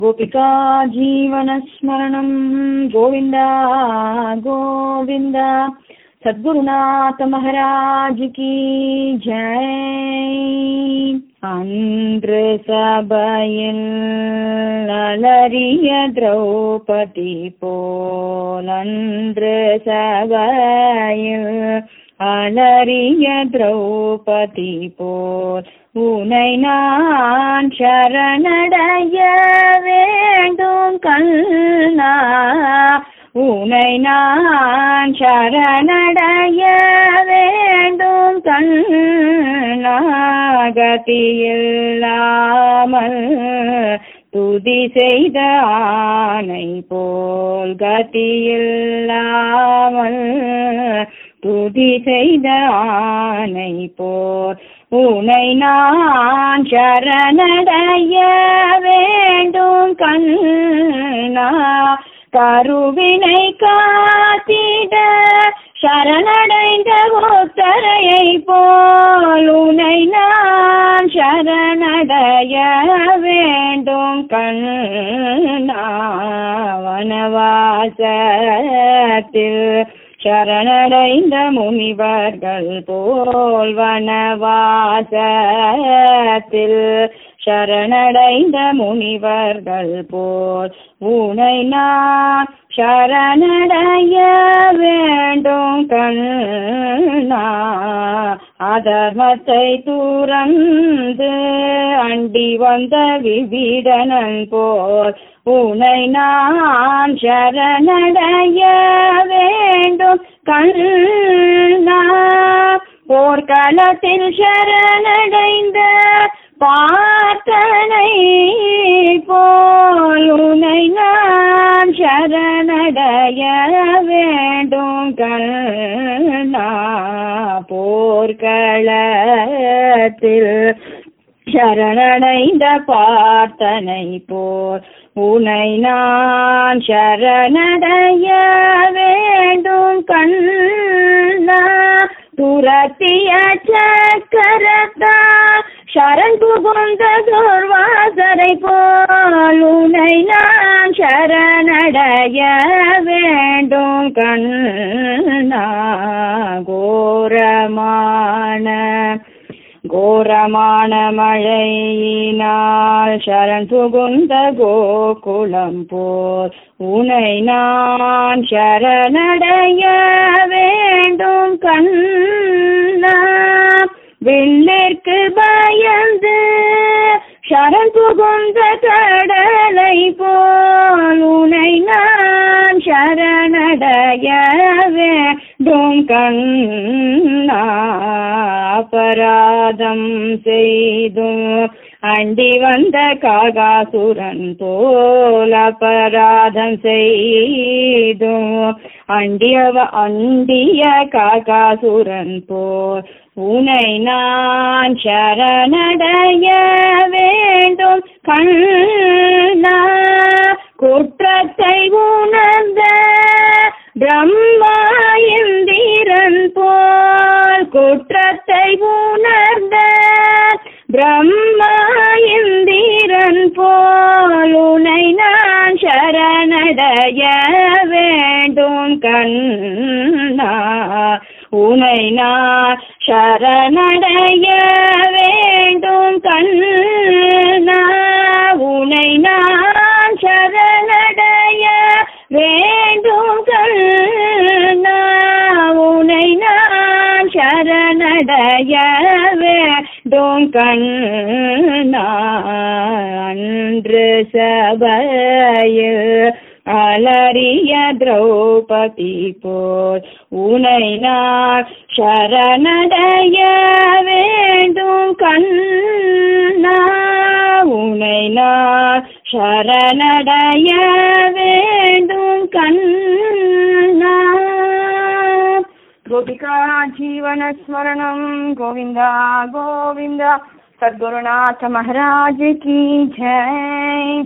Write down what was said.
गोपिका जीवनस्मरणं गोविन्द गोविन्द சத்குருநாத மகாராஜ் கி ஜெய் அன்று சபையில் அலறிய திரௌபதி போல் அன்று சபையில் அலறிய திரௌபதி போல் உனை நான் சரணடைய வேண்டும் கண்ணா உனை நான் சரணடைய வேண்டும் கண்ணாகதியில்லாமல் துதி செய்த ஆணை போல் கதியில்லாமல் துதி செய்த ஆணை போல் உனை நான் சரணடைய வேண்டும் கண்ணா கருவினை காத்திட சரணடைந்த ஒத்தரையை போல் உனை நான் சரணடைய வேண்டும் கண்ணாவனவாசத்தில் சரணடைந்த முனிவர்கள் போல் வனவாசத்தில் சரணடைந்த முனிவர்கள் போல் உனை நான் சரணடைய வேண்டும் கண்ணா அதர்மத்தை தூரந்து அண்டி வந்த விபீடனன் போல் உனை நான் சரணடைய வேண்டும் கண்ணா போர்க்களத்தில் சரணடைந்த பார்த்தனை போல் உனை நான் சரணடைய வேண்டும் கண்ணா போர்க்களத்தில் சரணடைந்த பார்த்தனை போல் உனை நான் சரணடைய வேண்டும் கண்ணா துரத்திய சக்கரத்தா சரண் புகுந்த துர்வாசரை போல் உனை நான் சரணடைய வேண்டும் கண்ணா கோரமான கோரமான மழையினால் சரண் புகுந்த கோகுலம் போல் உனை நான் சரணடைய வேண்டும் கண்ணா விண்ணிற்கு பயந்து சரண் புகுந்த கடலை போல் உனை நான் சரணடைய வேண்டும் கண்ணா அபராதம் செய்தும் அண்டி வந்த காகாசுரன் போல் அபராதம் செய்தும் அண்டியவ அண்டிய காகாசுரன் போல் உனை நான் சரணடைய வேண்டும் கண்ணா குற்றத்தை உணர்ந்த பிரம்மா இந்திரன் போல் குற்றத்தை உணர்ந்த பிரம்மா இந்திரன் போல் உனை நான் சரணடைய வேண்டும் கண்ணா உனை நான் சரணடைய வேண்டும் கண்ணா உனை நான் சரணடைய வேண்டும் கண்ணா உனை நான் சரணடைய வேண்டும் கண்ணா அன்று சபையில் அலறிய திரௌபதி போல் உனை நான் சரணடைய வேண்டும் கண்ணா உனை நான் சரணடைய வேண்டும் கண்ணா கோபிகா ஜீவனஸ்மரணம் கோவிந்தா கோவிந்தா சத்குருநாத மகாராஜ் கி ஜெய்